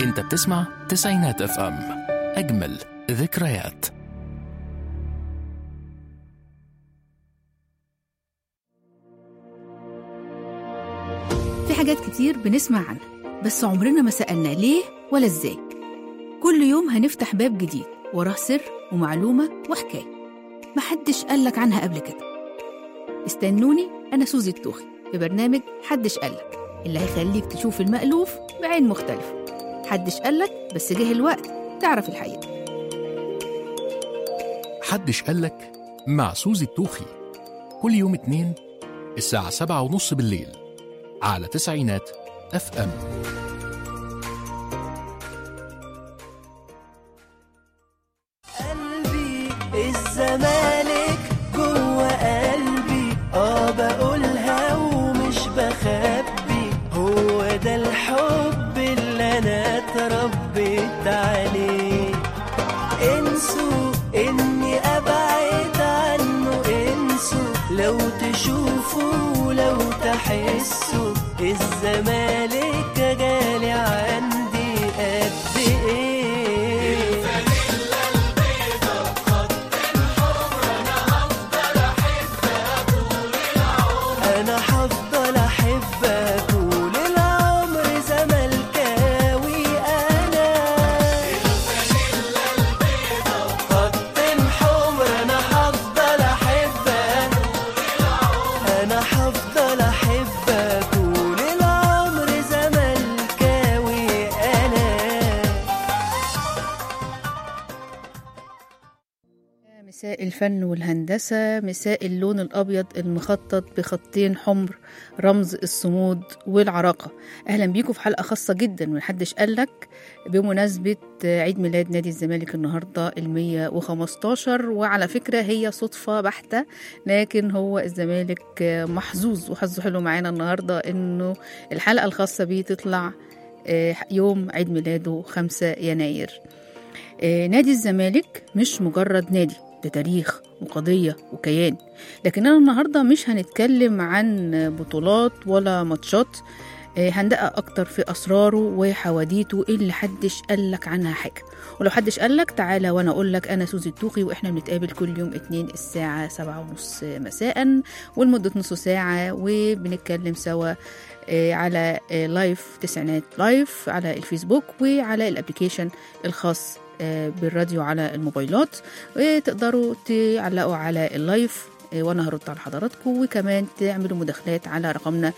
انت بتسمع تسعينات اف ام اجمل ذكريات في حاجات كتير بنسمع عنها بس عمرنا ما سألنا ليه ولا ازاي كل يوم هنفتح باب جديد وراه سر ومعلومة وحكاية محدش قالك عنها قبل كده استنوني أنا سوزي التوخي في برنامج حدش قالك اللي هيخليك تشوف المألوف بعين مختلفة حدش قالك بس جه الوقت تعرف الحقيقة حدش قالك مع سوزي التوخي كل يوم اتنين الساعة سبعة ونص بالليل على تسعينات اف ام قلبي الزمالك جوه قلبي اه بقولها ومش بخبي هو ده الحب اللي انا اتربيت عليه انسوا اني ابعد عنه انسوا لو تشوفوا لو تحسوا الزمالك غالي عندي قد ايه انا هفضل احبك طول العمر زملكاوي انا خط حمر انا هفضل احبك انا هفضل احبك طول العمر زملكاوي انا مساء الفن والهندسة مساء اللون الأبيض المخطط بخطين حمر رمز الصمود والعراقة أهلا بيكم في حلقة خاصة جدا من حدش قالك بمناسبة عيد ميلاد نادي الزمالك النهاردة المية وخمستاشر وعلى فكرة هي صدفة بحتة لكن هو الزمالك محظوظ وحظه حلو معانا النهاردة إنه الحلقة الخاصة بيه تطلع آه، يوم عيد ميلاده 5 يناير آه، نادي الزمالك مش مجرد نادي ده تاريخ وقضية وكيان لكننا النهاردة مش هنتكلم عن بطولات ولا ماتشات آه، هندقق أكتر في أسراره وحواديته اللي حدش قالك عنها حاجة ولو حدش قالك تعالى وأنا أقولك أنا سوزي التوخي وإحنا بنتقابل كل يوم اتنين الساعة سبعة ونص مساء ولمدة نص ساعة وبنتكلم سوا آه، على آه، لايف تسعينات لايف على الفيسبوك وعلى الابليكيشن الخاص آه، بالراديو على الموبايلات وتقدروا تعلقوا على اللايف آه، وانا هرد على حضراتكم وكمان تعملوا مداخلات على رقمنا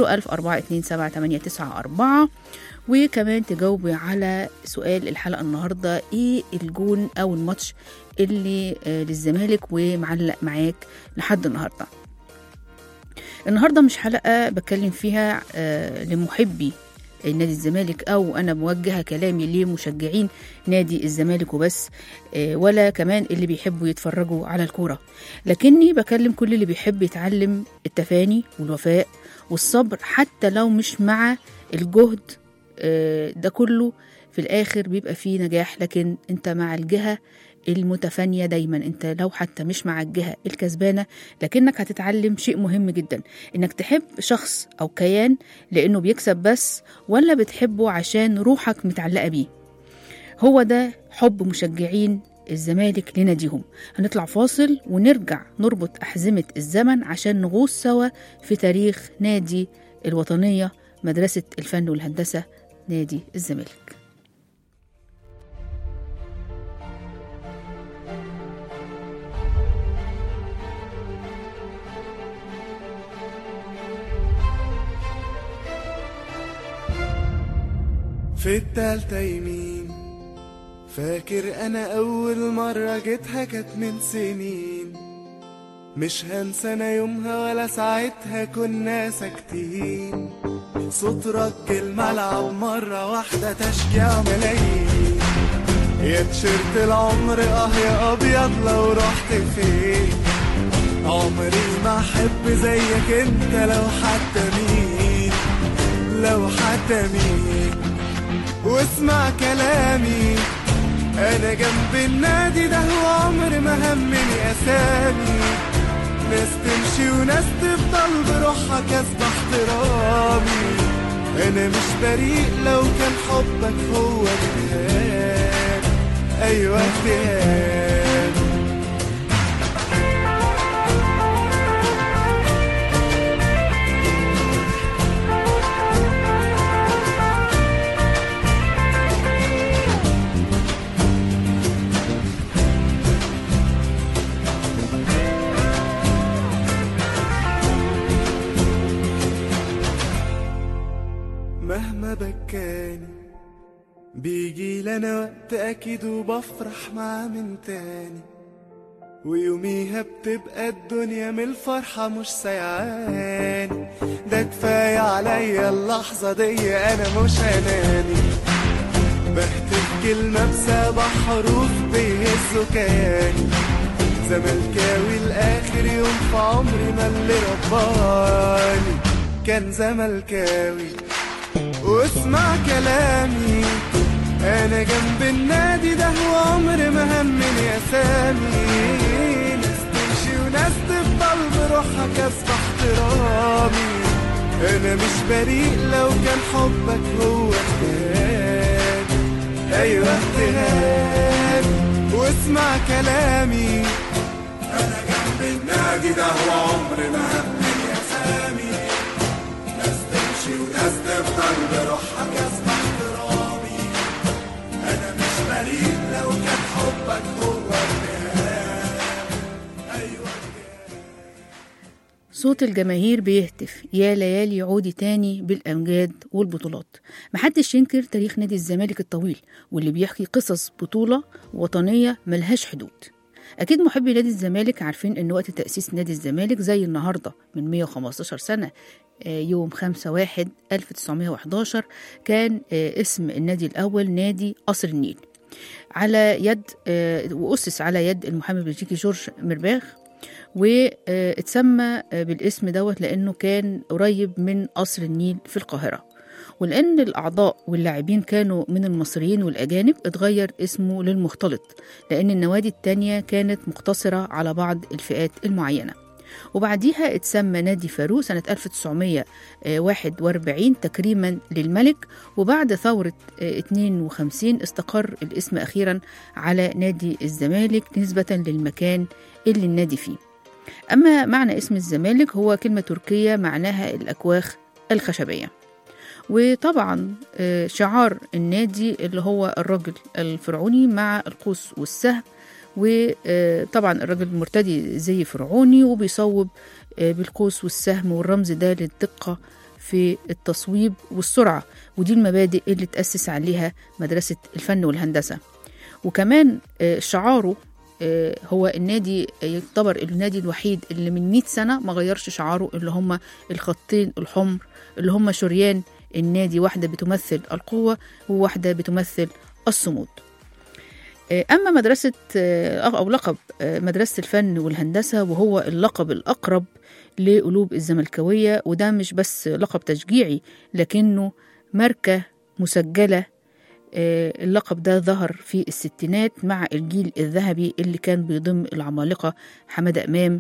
010427894 وكمان تجاوبوا على سؤال الحلقه النهارده ايه الجون او الماتش اللي آه، للزمالك ومعلق معاك لحد النهارده النهارده مش حلقه بتكلم فيها آه، لمحبي نادي الزمالك او انا موجهه كلامي لمشجعين نادي الزمالك وبس آه، ولا كمان اللي بيحبوا يتفرجوا على الكوره لكني بكلم كل اللي بيحب يتعلم التفاني والوفاء والصبر حتى لو مش مع الجهد آه، ده كله في الاخر بيبقى فيه نجاح لكن انت مع الجهه المتفانية دايما انت لو حتى مش مع الجهة الكسبانة لكنك هتتعلم شيء مهم جدا انك تحب شخص او كيان لانه بيكسب بس ولا بتحبه عشان روحك متعلقة بيه هو ده حب مشجعين الزمالك لناديهم هنطلع فاصل ونرجع نربط أحزمة الزمن عشان نغوص سوا في تاريخ نادي الوطنية مدرسة الفن والهندسة نادي الزمالك في التالتة يمين فاكر انا اول مرة جيتها كانت من سنين مش هنسى انا يومها ولا ساعتها كنا ساكتين صوت رج الملعب مرة واحدة تشجيع ملايين يا تيشيرت العمر اه يا ابيض لو رحت فين عمري ما احب زيك انت لو حتى مين لو حتى مين واسمع كلامي انا جنب النادي ده وعمر ما همني اسامي ناس تمشي وناس تفضل بروحها كسب احترامي انا مش بريء لو كان حبك هو اتهام ايوه اتهام مهما بكاني بيجي لنا وقت اكيد وبفرح معاه من تاني ويوميها بتبقى الدنيا من الفرحة مش سيعاني ده كفاية عليا اللحظة دي انا مش اناني بهتف كلمة بسبع حروف بيهزوا كياني زملكاوي لآخر يوم في عمري ما اللي رباني كان زملكاوي واسمع كلامي انا جنب النادي ده وعمر ما همني اسامي ناس تمشي وناس تفضل بروحها كسب احترامي انا مش بريء لو كان حبك هو اتهام ايوه اتهام واسمع كلامي انا جنب النادي ده وعمر ما همني اسامي ناس تمشي وناس تفضل بروحها كسب احترامي انا مش بريء لو كان حبك هو اتهام ايوه صوت الجماهير بيهتف يا ليالي عودي تاني بالأمجاد والبطولات محدش ينكر تاريخ نادي الزمالك الطويل واللي بيحكي قصص بطولة وطنية ملهاش حدود أكيد محبي نادي الزمالك عارفين إن وقت تأسيس نادي الزمالك زي النهاردة من 115 سنة آه، يوم 5 واحد 1911 كان آه، اسم النادي الأول نادي قصر النيل على يد آه، وأسس على يد المحامي البلجيكي جورج ميرباغ واتسمى بالاسم دوت لأنه كان قريب من قصر النيل في القاهرة ولأن الأعضاء واللاعبين كانوا من المصريين والأجانب اتغير اسمه للمختلط لأن النوادي التانية كانت مقتصرة على بعض الفئات المعينة وبعديها اتسمى نادي فاروق سنة 1941 تكريما للملك وبعد ثورة آه، 52 استقر الاسم أخيرا على نادي الزمالك نسبة للمكان اللي النادي فيه أما معنى اسم الزمالك هو كلمة تركية معناها الأكواخ الخشبية وطبعا آه، شعار النادي اللي هو الرجل الفرعوني مع القوس والسهم وطبعا الراجل مرتدي زي فرعوني وبيصوب آه، بالقوس والسهم والرمز ده للدقة في التصويب والسرعة ودي المبادئ اللي تأسس عليها مدرسة الفن والهندسة وكمان آه، شعاره آه، هو النادي يعتبر النادي الوحيد اللي من 100 سنة ما غيرش شعاره اللي هم الخطين الحمر اللي هم شريان النادي واحدة بتمثل القوة وواحدة بتمثل الصمود آه، أما مدرسة آه، أو لقب آه، مدرسة الفن والهندسة وهو اللقب الأقرب لقلوب الزملكاوية وده مش بس لقب تشجيعي لكنه ماركة مسجلة آه، اللقب ده ظهر في الستينات مع الجيل الذهبي اللي كان بيضم العمالقة حمادة إمام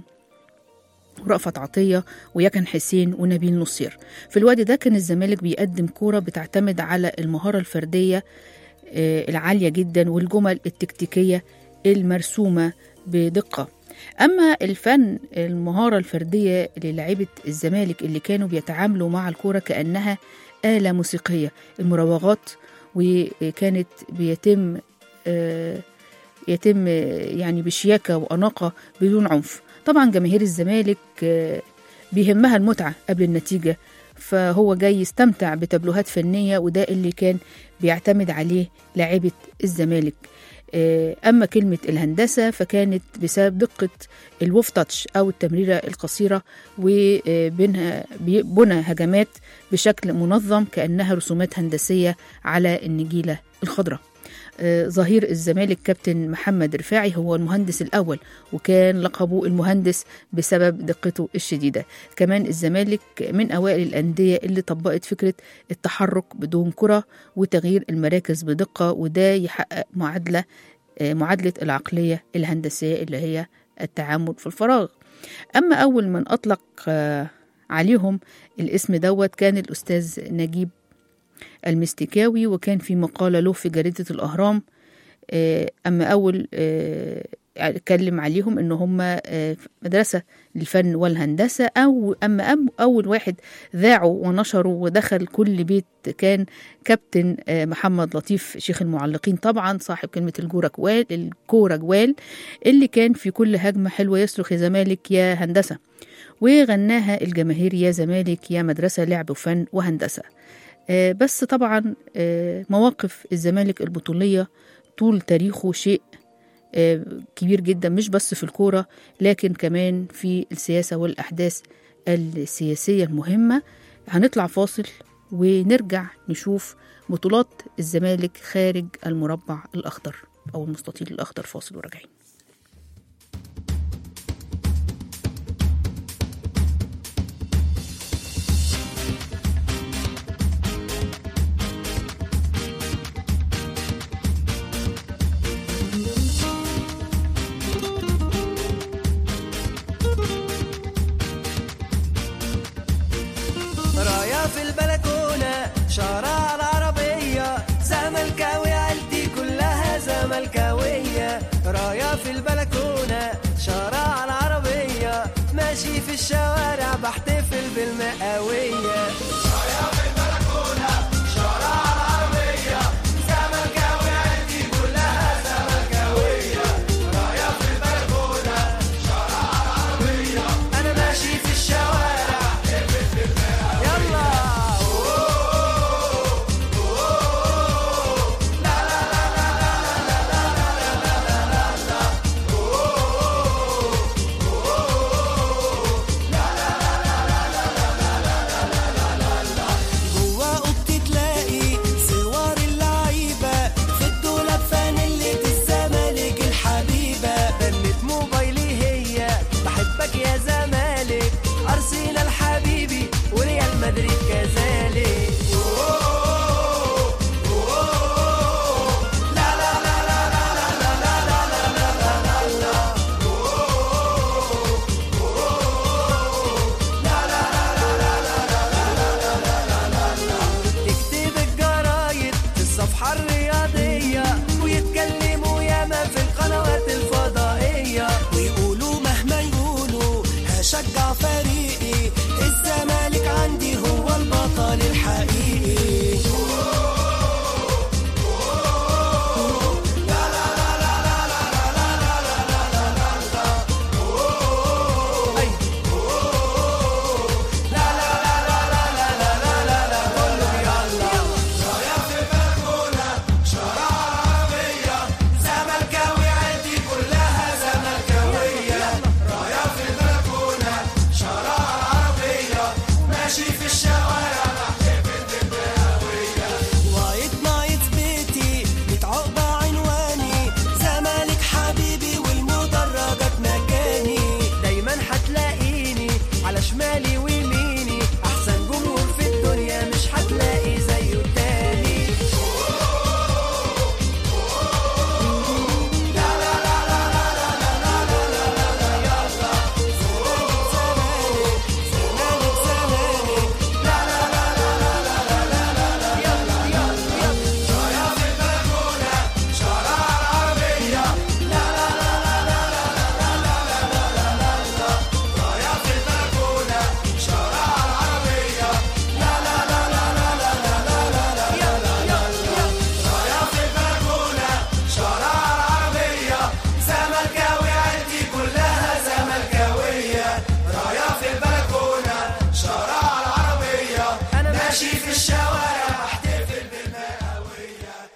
ورأفت عطية ويكن حسين ونبيل نصير في الوقت ده كان الزمالك بيقدم كورة بتعتمد على المهارة الفردية آه، العالية جدا والجمل التكتيكية المرسومة بدقة أما الفن المهارة الفردية للاعيبة الزمالك اللي كانوا بيتعاملوا مع الكورة كأنها آلة موسيقية المراوغات وكانت بيتم آه، يتم آه، يعني بشياكة وأناقة بدون عنف طبعا جماهير الزمالك آه، بيهمها المتعة قبل النتيجة فهو جاي يستمتع بتبلوهات فنية وده اللي كان بيعتمد عليه لاعيبة الزمالك آه، أما كلمة الهندسة فكانت بسبب دقة الوف تاتش أو التمريرة القصيرة وبنها بنى هجمات بشكل منظم كأنها رسومات هندسية على النجيلة الخضراء آه، ظهير الزمالك كابتن محمد رفاعي هو المهندس الأول وكان لقبه المهندس بسبب دقته الشديدة كمان الزمالك من أوائل الأندية اللي طبقت فكرة التحرك بدون كرة وتغيير المراكز بدقة وده يحقق معادلة آه، معادلة العقلية الهندسية اللي هي التعامل في الفراغ أما أول من أطلق آه، عليهم الاسم دوت كان الأستاذ نجيب المستكاوي وكان في مقالة له في جريدة الأهرام آه، أما أول آه، اتكلم عليهم ان هم آه، في مدرسه للفن والهندسه او اما أم اول واحد ذاعوا ونشروا ودخل كل بيت كان كابتن آه، محمد لطيف شيخ المعلقين طبعا صاحب كلمه الجوره جوال الكوره جوال اللي كان في كل هجمه حلوه يصرخ يا زمالك يا هندسه وغناها الجماهير يا زمالك يا مدرسه لعب وفن وهندسه آه، بس طبعا آه، مواقف الزمالك البطوليه طول تاريخه شيء آه، كبير جدا مش بس في الكورة لكن كمان في السياسة والأحداث السياسية المهمة هنطلع فاصل ونرجع نشوف بطولات الزمالك خارج المربع الأخضر أو المستطيل الأخضر فاصل وراجعين رايا في البلكونة شارع العربية زملكاوي عيلتي كلها زملكاوية رايا في البلكونة شارع العربية ماشي في الشوارع بحتفل بالمئوية أنا ماشي في الشوارع يلا جوا اوضتي تلاقي صور اللعيبة في الدولاب فانيلة الزمالك الحبيبة بنت موبايلي هي بحبك يا زمالك أرسنال حبيبي وريال مدريد كذلك تكتب الجرايد في الصفحة الرياضية ويتكلموا ياما في القنوات الفضائية ويقولوا مهما يقولوا هشجع فريقي الزمالك عندي هو البطل الحقيقي زملكاوي عيلتي كلها زملكاوية رايا في البلكونة شارع العربية ماشي في الشوارع بحتفل بالمئوية وايت نايت بيتي ميت عقبة عنواني زمالك حبيبي والمدرجات مكاني دايما هتلاقيني على شمالي ويميني احسن جمهور في الدنيا مش هتلاقي زيه تاني زملكاوي عيلتي كلها زملكاوية رايا في البلكونة شارع العربية أنا ماشي في الشوارع بحتفل بالمئوية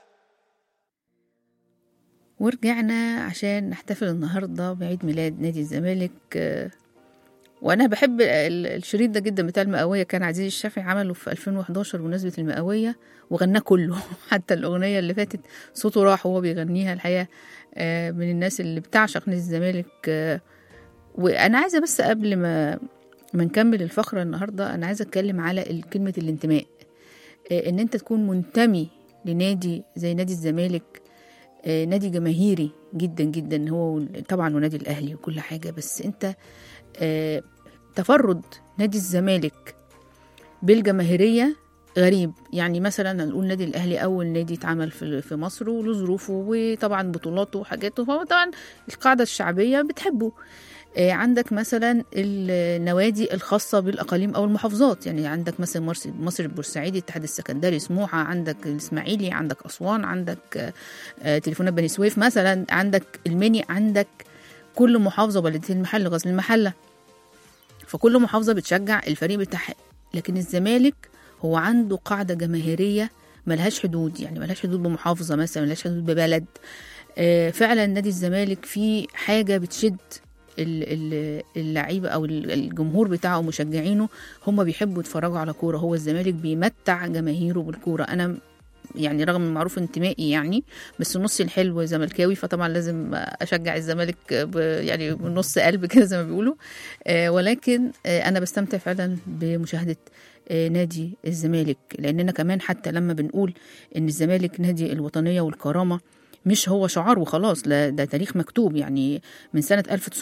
ورجعنا عشان نحتفل النهارده بعيد ميلاد نادي الزمالك آه، وانا بحب ال- الشريط ده جدا بتاع المئويه كان عزيز الشافعي عمله في 2011 بمناسبه المئويه وغناه كله حتى الاغنيه اللي فاتت صوته راح وهو بيغنيها الحقيقه آه، من الناس اللي بتعشق نادي الزمالك آه، وانا عايزه بس قبل ما ما نكمل الفقره النهارده انا عايزه اتكلم على ال- كلمه الانتماء آه، ان انت تكون منتمي لنادي زي نادي الزمالك آه، نادي جماهيري جدا جدا هو وال- طبعا ونادي الاهلي وكل حاجه بس انت آه، تفرد نادي الزمالك بالجماهيريه غريب يعني مثلا نقول نادي الاهلي اول نادي اتعمل في في مصر وله ظروفه وطبعا بطولاته وحاجاته فهو طبعا القاعده الشعبيه بتحبه آه، عندك مثلا النوادي الخاصة بالأقاليم أو المحافظات يعني عندك مثلا مصر مصر البورسعيدي الاتحاد السكندري سموحة عندك الإسماعيلي عندك أسوان عندك آه، آه، تليفونات بني سويف مثلا عندك المنيا عندك كل محافظة بلدية المحل غزل المحلة فكل محافظة بتشجع الفريق بتاعها لكن الزمالك هو عنده قاعدة جماهيرية ملهاش حدود يعني ملهاش حدود بمحافظة مثلا ملهاش حدود ببلد آه، فعلا نادي الزمالك فيه حاجة بتشد ال- ال- اللعيبه او ال- الجمهور بتاعه ومشجعينه هم بيحبوا يتفرجوا على كوره هو الزمالك بيمتع جماهيره بالكوره انا يعني رغم من معروف انتمائي يعني بس نصي الحلو زملكاوي فطبعا لازم اشجع الزمالك ب- يعني من نص قلب كده زي ما بيقولوا آه، ولكن آه، انا بستمتع فعلا بمشاهده آه، نادي الزمالك لاننا كمان حتى لما بنقول ان الزمالك نادي الوطنيه والكرامه مش هو شعار وخلاص لا ده تاريخ مكتوب يعني من سنة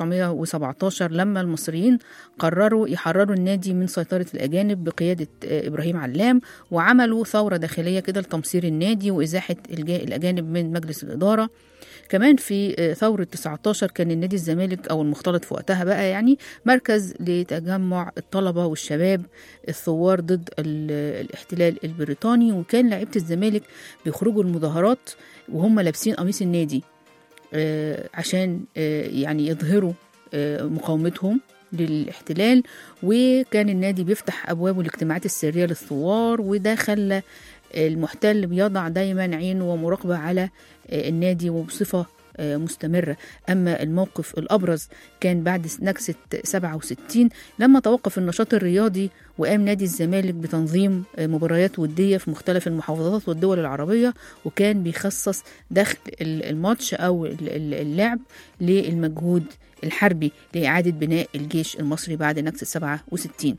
1917 لما المصريين قرروا يحرروا النادي من سيطرة الأجانب بقيادة آه، إبراهيم علام وعملوا ثورة داخلية كده لتمصير النادي وإزاحة الجا- الأجانب من مجلس الإدارة كمان في آه، ثورة 19 كان النادي الزمالك أو المختلط في وقتها بقى يعني مركز لتجمع الطلبة والشباب الثوار ضد ال- الاحتلال البريطاني وكان لعيبة الزمالك بيخرجوا المظاهرات وهم لابسين قميص النادي آه، عشان آه، يعني يظهروا آه، مقاومتهم للاحتلال وكان النادي بيفتح أبوابه الاجتماعات السرية للثوار وده خلى المحتل بيضع دايما عينه ومراقبة على آه، النادي وبصفة آه، مستمرة أما الموقف الأبرز كان بعد نكسة 67 لما توقف النشاط الرياضي وقام نادي الزمالك بتنظيم آه، مباريات ودية في مختلف المحافظات والدول العربية وكان بيخصص دخل ال- الماتش أو ال- ال- اللعب للمجهود الحربي لإعادة بناء الجيش المصري بعد نكسة 67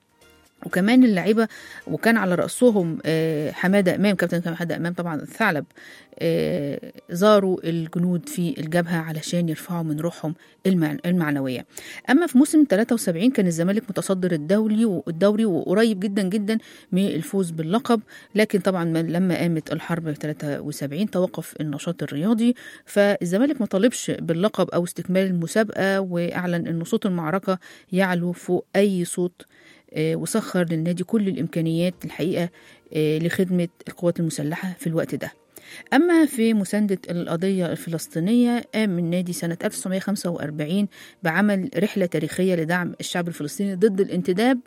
وكمان اللعيبه وكان على راسهم آه، حماده امام كابتن حماده امام طبعا الثعلب آه، زاروا الجنود في الجبهه علشان يرفعوا من روحهم المع- المعنويه اما في موسم 73 كان الزمالك متصدر الدوري والدوري وقريب جدا جدا من الفوز باللقب لكن طبعا ما- لما قامت الحرب في 73 توقف النشاط الرياضي فالزمالك ما طالبش باللقب او استكمال المسابقه واعلن ان صوت المعركه يعلو فوق اي صوت آه، وسخر للنادي كل الإمكانيات الحقيقة آه، لخدمة القوات المسلحة في الوقت ده أما في مساندة القضية الفلسطينية قام النادي سنة 1945 بعمل رحلة تاريخية لدعم الشعب الفلسطيني ضد الانتداب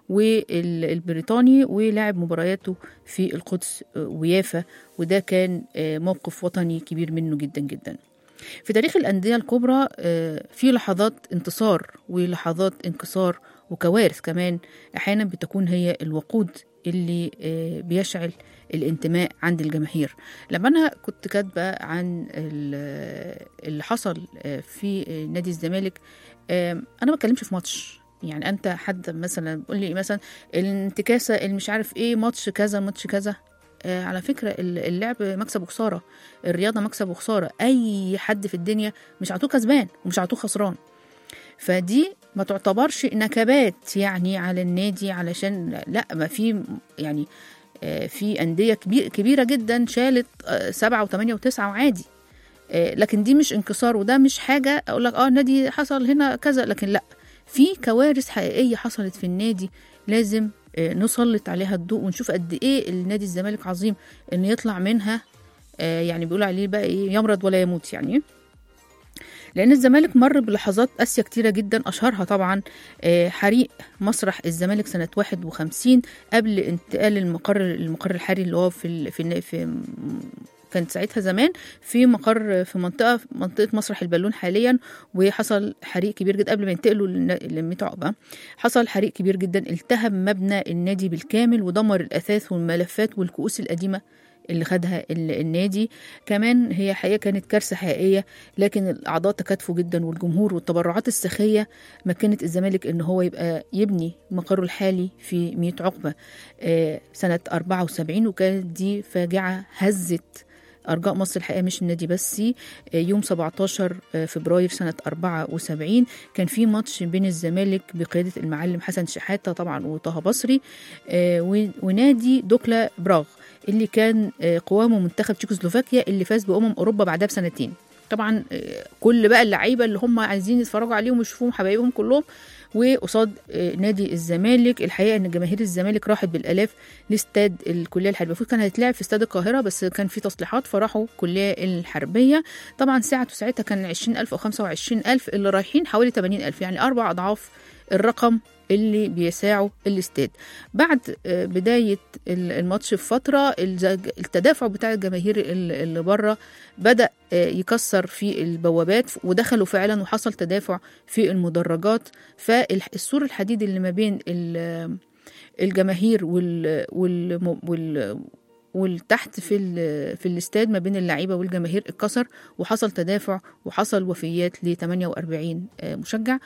والبريطاني ولعب مبارياته في القدس آه، ويافا وده كان آه، موقف وطني كبير منه جدا جدا في تاريخ الأندية الكبرى آه، في لحظات انتصار ولحظات انكسار وكوارث كمان أحيانا بتكون هي الوقود اللي آه، بيشعل الانتماء عند الجماهير لما أنا كنت كاتبة عن ال- اللي حصل آه، في آه، نادي الزمالك آه، أنا ما بتكلمش في ماتش يعني انت حد مثلا بيقول لي مثلا الانتكاسه اللي مش عارف ايه ماتش كذا ماتش كذا آه على فكره ال- اللعب مكسب وخساره الرياضه مكسب وخساره اي حد في الدنيا مش عطوه كسبان ومش عطوه خسران فدي ما تعتبرش نكبات يعني على النادي علشان لا ما في يعني آه، في أندية كبير كبيرة جدا شالت آه، سبعة وثمانية وتسعة وعادي آه، لكن دي مش انكسار وده مش حاجة أقول لك اه النادي حصل هنا كذا لكن لا في كوارث حقيقية حصلت في النادي لازم آه، نسلط عليها الضوء ونشوف قد ايه النادي الزمالك عظيم ان يطلع منها آه، يعني بيقولوا عليه بقى ايه يمرض ولا يموت يعني لان الزمالك مر بلحظات قاسيه كتيره جدا اشهرها طبعا آه، حريق مسرح الزمالك سنه 51 قبل انتقال المقر المقر الحالي اللي هو في ال- في الن- في م- كانت ساعتها زمان في مقر في منطقه منطقه مسرح البالون حاليا وحصل حريق كبير جدا قبل ما ينتقلوا للن- لميت عقبه حصل حريق كبير جدا التهم مبنى النادي بالكامل ودمر الاثاث والملفات والكؤوس القديمه اللي خدها ال- النادي كمان هي حقيقه كانت كارثه حقيقيه لكن الاعضاء تكاتفوا جدا والجمهور والتبرعات السخيه مكنت الزمالك ان هو يبقى يبني مقره الحالي في ميت عقبه آه، سنه 74 وكانت دي فاجعه هزت أرجاء مصر الحقيقة مش النادي بس آه، يوم 17 فبراير سنة 74 كان في ماتش بين الزمالك بقيادة المعلم حسن شحاتة طبعا وطه بصري آه، و- ونادي دوكلا براغ اللي كان آه، قوامه منتخب تشيكوسلوفاكيا اللي فاز بأمم أوروبا بعدها بسنتين طبعا آه، كل بقى اللعيبه اللي هم عايزين يتفرجوا عليهم ويشوفوهم حبايبهم كلهم وقصاد آه، نادي الزمالك الحقيقه ان جماهير الزمالك راحت بالالاف لاستاد الكليه الحربيه المفروض كان هيتلعب في استاد القاهره بس كان في تصليحات فراحوا الكليه الحربيه طبعا ساعته ساعتها كان 20000 او 25000 اللي رايحين حوالي 80000 يعني اربع اضعاف الرقم اللي بيساعوا الاستاد بعد آه، بدايه ال- الماتش بفتره الز- التدافع بتاع الجماهير ال- اللي بره بدا آه، يكسر في البوابات ودخلوا فعلا وحصل تدافع في المدرجات فالسور الحديد اللي ما بين ال- الجماهير وال وال وال والتحت في ال- في الاستاد ما بين اللعيبه والجماهير اتكسر وحصل تدافع وحصل وفيات ل 48 آه، مشجع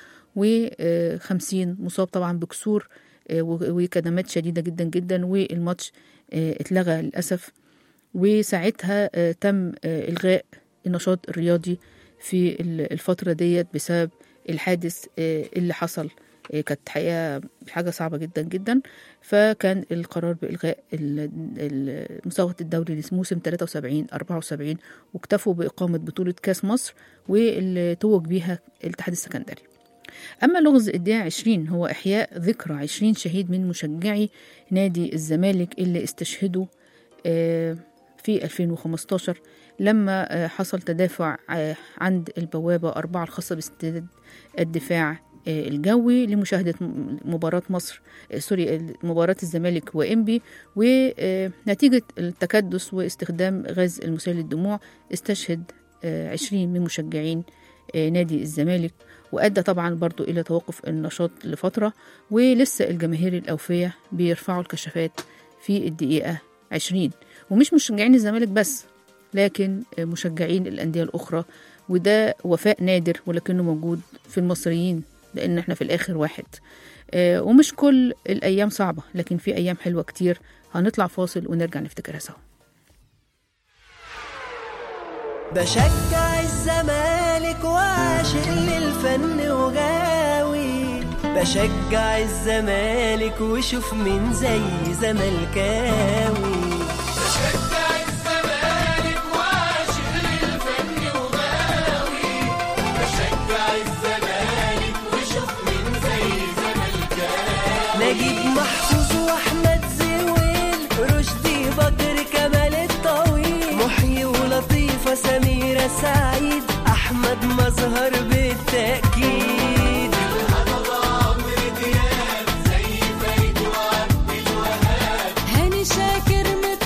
و50 مصاب طبعا بكسور آه، و- وكدمات شديده جدا جدا والماتش آه، اتلغى للاسف وساعتها آه، تم آه، الغاء النشاط الرياضي في ال- الفتره ديت بسبب الحادث آه، اللي حصل آه، كانت حقيقه حاجه صعبه جدا جدا فكان القرار بالغاء ال- ال- مسابقه الدوري لموسم 73 74 واكتفوا باقامه بطوله كاس مصر واللي توج بيها الاتحاد السكندري أما لغز إبداع 20 هو إحياء ذكرى 20 شهيد من مشجعي نادي الزمالك اللي استشهدوا آه، في 2015 لما آه، حصل تدافع آه، عند البوابة أربعة الخاصة باستعداد الدفاع آه، الجوي لمشاهدة م- مباراة مصر آه، سوري مباراة الزمالك وإنبي ونتيجة التكدس واستخدام غاز المسيل للدموع استشهد آه، 20 من مشجعين آه، نادي الزمالك وأدى طبعا برضو إلى توقف النشاط لفترة ولسه الجماهير الأوفية بيرفعوا الكشافات في الدقيقة 20 ومش مشجعين الزمالك بس لكن مشجعين الأندية الأخرى وده وفاء نادر ولكنه موجود في المصريين لأن احنا في الآخر واحد آه، ومش كل الأيام صعبة لكن في أيام حلوة كتير هنطلع فاصل ونرجع نفتكرها سوا بشجع الزمالك وعاشق للفن وغاوي بشجع الزمالك وشوف مين زي زملكاوي بشجع الزمالك وعاشق للفن وغاوي بشجع الزمالك وشوف مين زي زملكاوي نجيب محفوظ واحمد زويل رشدي بدر كمال الطويل محيي ولطيفة سميرة سعيد أحمد مظهر بالتأكيد هاني شاكر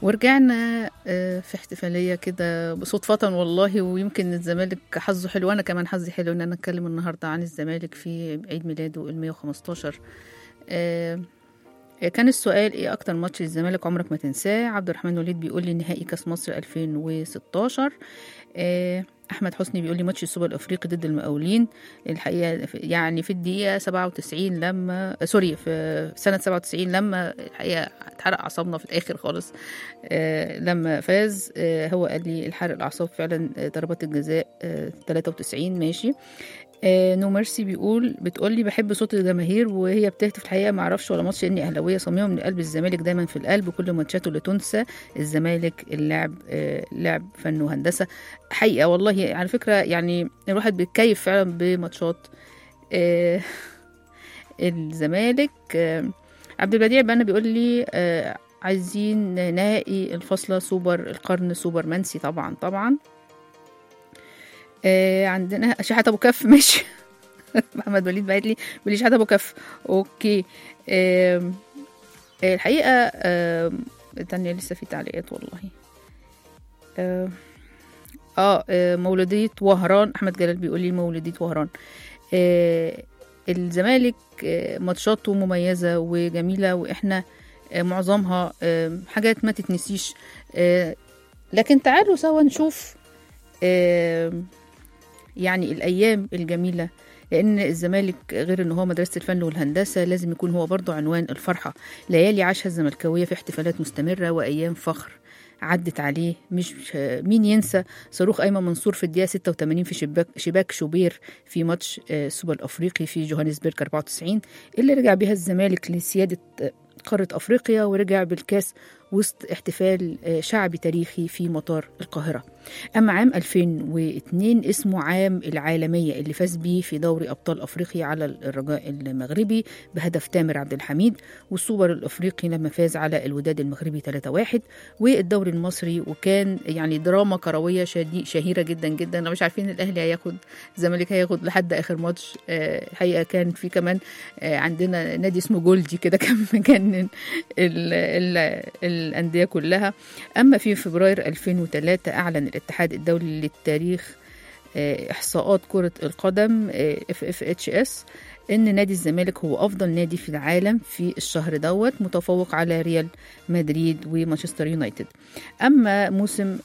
ورجعنا آه، في احتفالية كده بصدفة والله ويمكن الزمالك حظه حلو وأنا كمان حظي حلو إن أنا أتكلم النهاردة عن الزمالك في عيد ميلاده ال 115 آه، كان السؤال ايه اكتر ماتش الزمالك عمرك ما تنساه عبد الرحمن وليد بيقول لي نهائي كاس مصر 2016 آه، احمد حسني بيقول لي ماتش السوبر الافريقي ضد المقاولين الحقيقه في- يعني في الدقيقه 97 لما آه، سوري في سنه 97 لما الحقيقه اتحرق اعصابنا في الاخر خالص آه، لما فاز آه، هو قال لي الحرق الاعصاب فعلا آه، ضربات الجزاء آه، 93 ماشي آه، نو ميرسي بيقول بتقول لي بحب صوت الجماهير وهي بتهتف الحقيقه ما اعرفش ولا ماتش اني اهلاويه صميمه من قلب الزمالك دايما في القلب كل ماتشاته اللي تنسى الزمالك اللعب آه، لعب فن وهندسه حقيقه والله على فكره يعني الواحد بيتكيف فعلا بماتشات آه، الزمالك آه، عبد البديع بقى بيقول لي آه، عايزين نهائي الفصلة سوبر القرن سوبر منسي طبعا طبعا آه عندنا شحات ابو كف ماشي محمد وليد بعت لي بيقول لي شحات ابو كف اوكي آه الحقيقه آه تانية لسه في تعليقات والله آه, اه آه، مولودية وهران احمد جلال بيقول لي مولودية وهران آه الزمالك آه ماتشاته مميزة وجميلة واحنا آه معظمها آه حاجات ما تتنسيش آه لكن تعالوا سوا نشوف آه يعني الأيام الجميلة لأن الزمالك غير إن هو مدرسة الفن والهندسة لازم يكون هو برضو عنوان الفرحة ليالي عاشها الزملكاوية في احتفالات مستمرة وأيام فخر عدت عليه مش مين ينسى صاروخ أيمن منصور في الدقيقة 86 في شباك شباك شوبير في ماتش آه، السوبر الأفريقي في جوهانسبرج 94 اللي رجع بها الزمالك لسيادة آه، قارة أفريقيا ورجع بالكاس وسط احتفال آه، شعبي تاريخي في مطار القاهرة أما عام 2002 اسمه عام العالمية اللي فاز بيه في دوري أبطال أفريقيا على الرجاء المغربي بهدف تامر عبد الحميد والسوبر الأفريقي لما فاز على الوداد المغربي 3-1 والدوري المصري وكان يعني دراما كروية شدي- شهيرة جدا جدا لو مش عارفين الأهلي هياخد الزمالك هياخد لحد آخر ماتش آه، الحقيقة كان في كمان آه، عندنا نادي اسمه جولدي كده كان مجنن ال- ال- الأندية كلها أما في فبراير 2003 أعلن الاتحاد الدولي للتاريخ آه، إحصاءات كرة القدم اف اف اتش اس إن نادي الزمالك هو أفضل نادي في العالم في الشهر دوت متفوق على ريال مدريد ومانشستر يونايتد أما موسم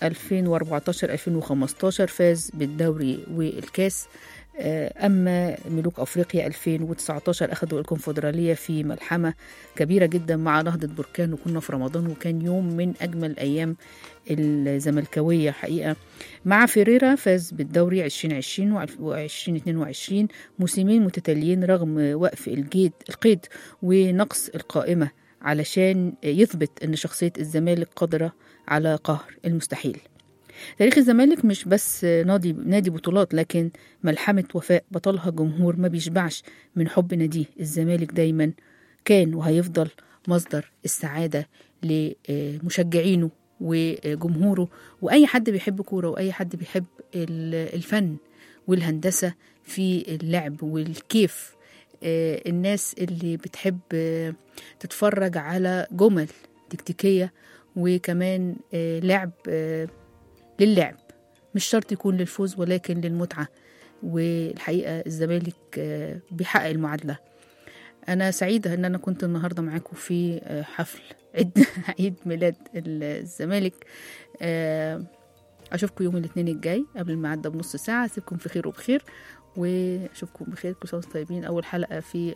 2014-2015 فاز بالدوري والكاس آه، أما ملوك أفريقيا 2019 أخذوا الكونفدرالية في ملحمة كبيرة جدا مع نهضة بركان وكنا في رمضان وكان يوم من أجمل أيام الزملكاوية حقيقة مع فيريرا فاز بالدوري 2020 و 2022 موسمين متتاليين رغم وقف الجيد القيد ونقص القائمة علشان يثبت أن شخصية الزمالك قادرة على قهر المستحيل تاريخ الزمالك مش بس نادي نادي بطولات لكن ملحمة وفاء بطلها جمهور ما بيشبعش من حب ناديه الزمالك دايما كان وهيفضل مصدر السعادة لمشجعينه وجمهوره وأي حد بيحب كورة وأي حد بيحب ال- الفن والهندسة في اللعب والكيف آه، الناس اللي بتحب آه، تتفرج على جمل تكتيكية وكمان آه، لعب آه، للعب مش شرط يكون للفوز ولكن للمتعة والحقيقة الزمالك آه، بيحقق المعادلة أنا سعيدة إن أنا كنت النهاردة معاكم في آه، حفل عيد عيد ميلاد الزمالك آه، أشوفكم يوم الاثنين الجاي قبل الميعاد ده بنص ساعة أسيبكم في خير وبخير وأشوفكم بخير كل سنة وانتم طيبين أول حلقة في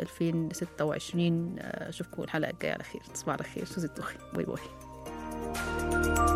2026 آه، أشوفكم الحلقة الجاية على خير تصبحوا على خير سوزي التوخي باي باي